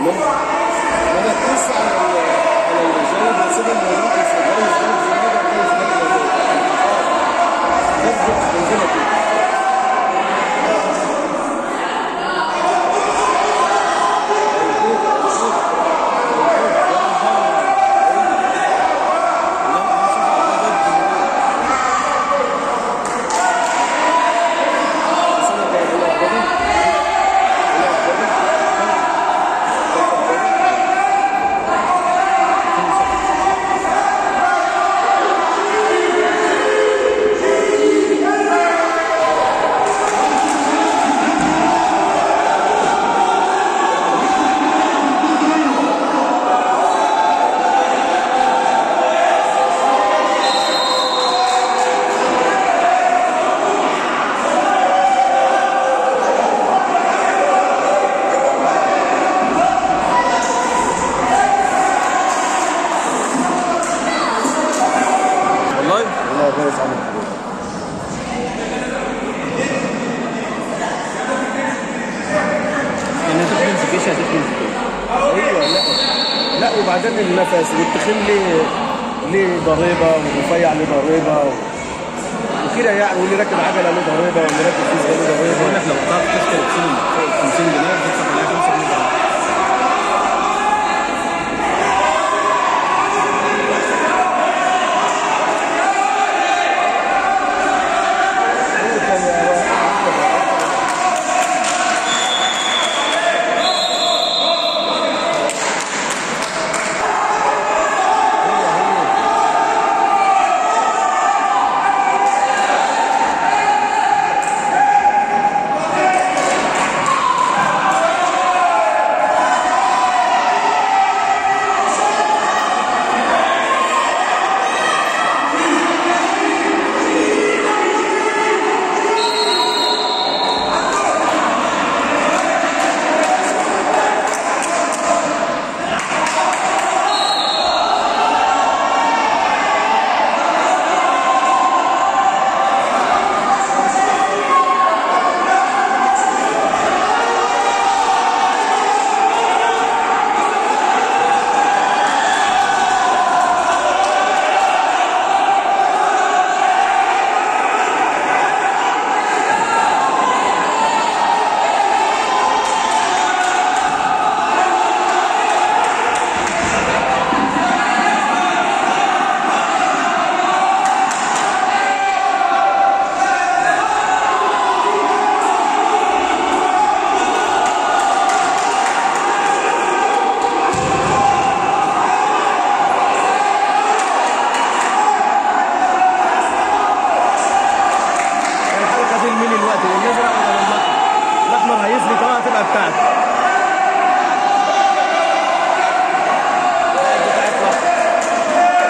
تمام وانا قصه على ال- على الجانب الانسان الموجود في الجانب الزوجي هذا الجانب الزوجي يثبت عندنا كده والله والله يا فارس عمل حاجه يعني انت بتنزل ايش هتنزل ايوه لا لا وبعدين النفس والتخين ليه ليه ضريبه والرفيع ليه ضريبه و... وكده يعني واللي راكب عجله له ضريبه واللي راكب فيزا له بقول ضريبه لك لو قطعت تشتري بسين 50 جنيه تدفع عليها 5 جنيه الحلقه دي لمين الوقت والازرق ولا الاحمر؟ الاحمر هيثبت اه هتبقى بتاعتي بتاعت الأحمر.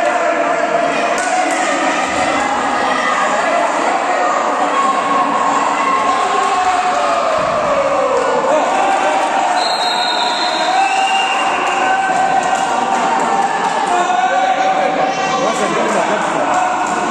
وصل كلمة خمسة.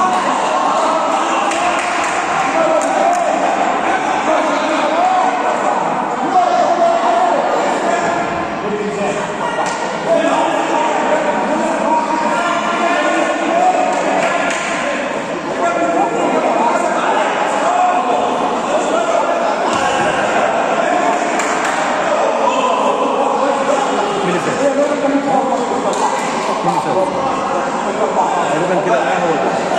مين اللي فات؟ مين اللي فات؟ تقريبا كده القهوة دي.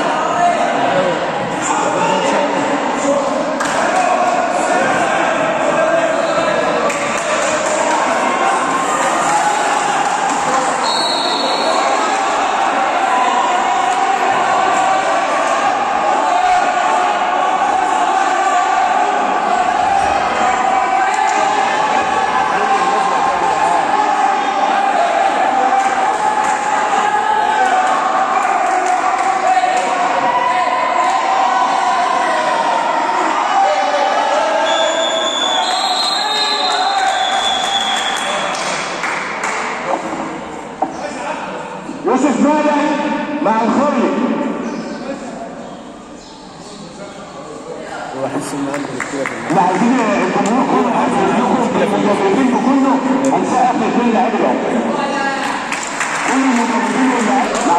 يوسف مالك مع الخري واحس ان عنده مشكله في المخ احنا عايزين الجمهور كله عايزين المدربين كله هنسقف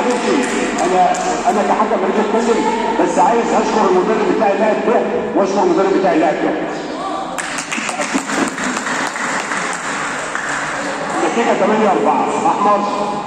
معلش انا انا كحكم ماليش اتكلم بس عايز اشكر المدرب بتاع اللاعب ده واشكر المدرب بتاع اللاعب ده النتيجه 8 4 احمر